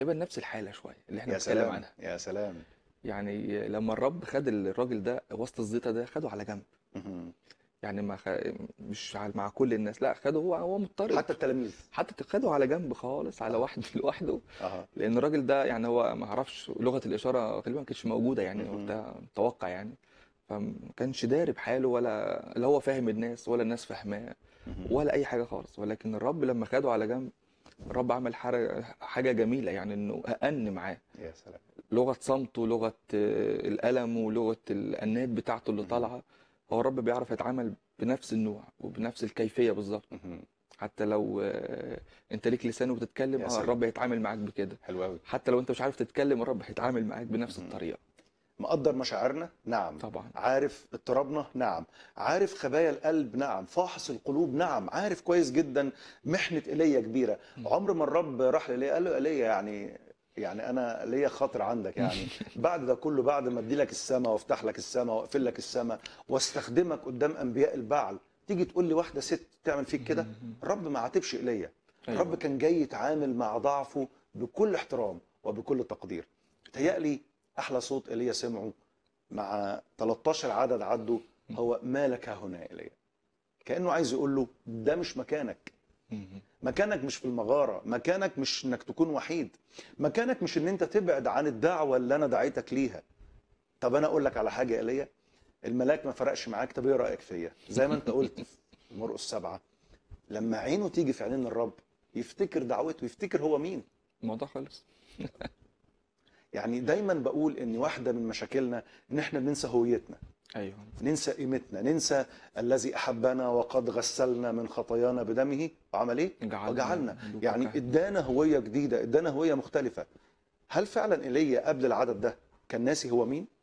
تقريبا نفس الحالة شوية اللي احنا يا بنتكلم سلام عنها يا سلام يعني لما الرب خد الراجل ده وسط الزيطة ده خده على جنب مهم. يعني ما خ... مش على- مع كل الناس لا خده هو هو مضطرب حتى التلاميذ حتى خده على جنب خالص على واحد لوحده اه لان الراجل ده يعني هو ما اعرفش لغه الاشاره غالبا ما كانتش موجوده يعني مهم. وقتها متوقع يعني فما كانش داري بحاله ولا لا هو فاهم الناس ولا الناس فاهماه مهم. ولا اي حاجه خالص ولكن الرب لما خده على جنب الرب عمل حاجه حاجه جميله يعني انه أأن معاه يا سلام لغه صمته لغه آه، الالم ولغه الانات بتاعته اللي مهم. طالعه هو الرب بيعرف يتعامل بنفس النوع وبنفس الكيفيه بالظبط مهم. حتى لو آه، انت ليك لسان وبتتكلم يا اه سلام. الرب هيتعامل معاك بكده حلو قوي حتى لو انت مش عارف تتكلم الرب هيتعامل معاك بنفس مهم. الطريقه مقدر مشاعرنا نعم طبعا عارف اضطرابنا نعم عارف خبايا القلب نعم فاحص القلوب نعم عارف كويس جدا محنة ايليا كبيرة عمر ما الرب راح لإيليا قال له ايليا يعني يعني انا ليا خاطر عندك يعني بعد ده كله بعد ما ادي لك السماء وافتح لك السماء واقفل لك السماء واستخدمك قدام انبياء البعل تيجي تقول لي واحده ست تعمل فيك كده الرب ما عاتبش ايليا أيوة. الرب كان جاي يتعامل مع ضعفه بكل احترام وبكل تقدير تهيألي احلى صوت ايليا سمعه مع 13 عدد عدوا هو ما لك ها هنا يا ايليا كانه عايز يقول له ده مش مكانك مهم. مكانك مش في المغارة مكانك مش انك تكون وحيد مكانك مش ان انت تبعد عن الدعوة اللي انا دعيتك ليها طب انا اقول لك على حاجة يا ايليا الملاك ما فرقش معاك طب ايه رأيك فيا زي ما انت قلت في مرقس سبعة لما عينه تيجي في عينين الرب يفتكر دعوته يفتكر هو مين الموضوع خلص يعني دايما بقول ان واحدة من مشاكلنا ان احنا بننسى هويتنا ايوه ننسى قيمتنا ننسى الذي احبنا وقد غسلنا من خطايانا بدمه وعمل ايه جعلنا وجعلنا ملوك يعني وكهنة. ادانا هويه جديده ادانا هويه مختلفه هل فعلا ايليا قبل العدد ده كان ناسي هو مين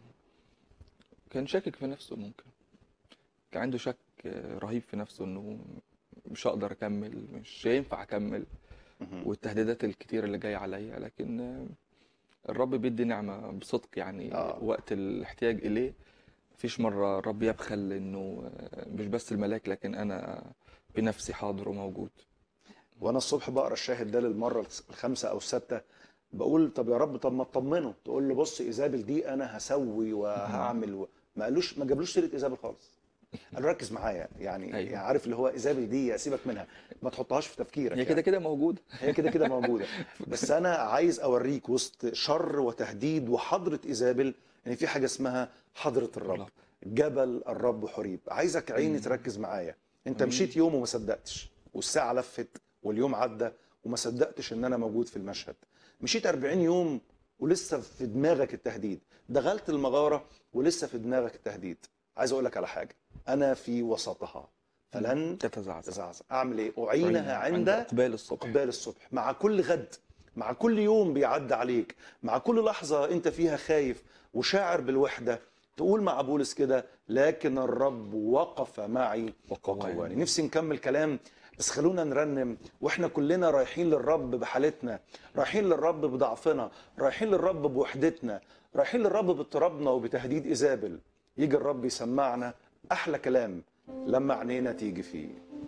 كان شاكك في نفسه ممكن كان عنده شك آه، رهيب في نفسه انه مش هقدر اكمل مش هينفع اكمل مهم. والتهديدات الكتير اللي جايه عليا لكن آه، الرب بيدي نعمه بصدق يعني آه. وقت الاحتياج اليه مفيش مره الرب يبخل انه آه، مش بس الملاك لكن انا بنفسي حاضر وموجود وانا الصبح بقرا الشاهد ده للمره الخامسه او السادسه بقول طب يا رب طب ما تطمنه تقول له بص ايزابل دي انا هسوي وهعمل و... ما قالوش ما جابلوش سيره ايزابل خالص قال له ركز معايا يعني, أيوة. يعني عارف اللي هو ايزابل دي سيبك منها ما تحطهاش في تفكيرك هي كده يعني. كده موجوده هي كده كده موجوده بس انا عايز اوريك وسط شر وتهديد وحضره ايزابل ان في حاجه اسمها حضره الرب الله. جبل الرب حريب عايزك عيني تركز معايا انت مم. مشيت يوم وما صدقتش والساعه لفت واليوم عدى وما صدقتش ان انا موجود في المشهد مشيت 40 يوم ولسه في دماغك التهديد دخلت المغاره ولسه في دماغك التهديد عايز اقول لك على حاجه انا في وسطها فلن تتزعزع تزعزع اعمل ايه اعينها عند اقبال الصبح اقبال الصبح مع كل غد مع كل يوم بيعدي عليك مع كل لحظة انت فيها خايف وشاعر بالوحدة تقول مع بولس كده لكن الرب وقف معي وقواني. وقواني نفسي نكمل كلام بس خلونا نرنم واحنا كلنا رايحين للرب بحالتنا رايحين للرب بضعفنا رايحين للرب بوحدتنا رايحين للرب باضطرابنا وبتهديد ايزابل يجي الرب يسمعنا احلى كلام لما عينينا تيجي فيه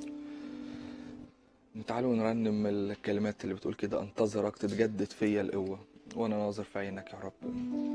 تعالوا نرنم الكلمات اللي بتقول كده انتظرك تتجدد فيا القوة وانا ناظر في عينك يا رب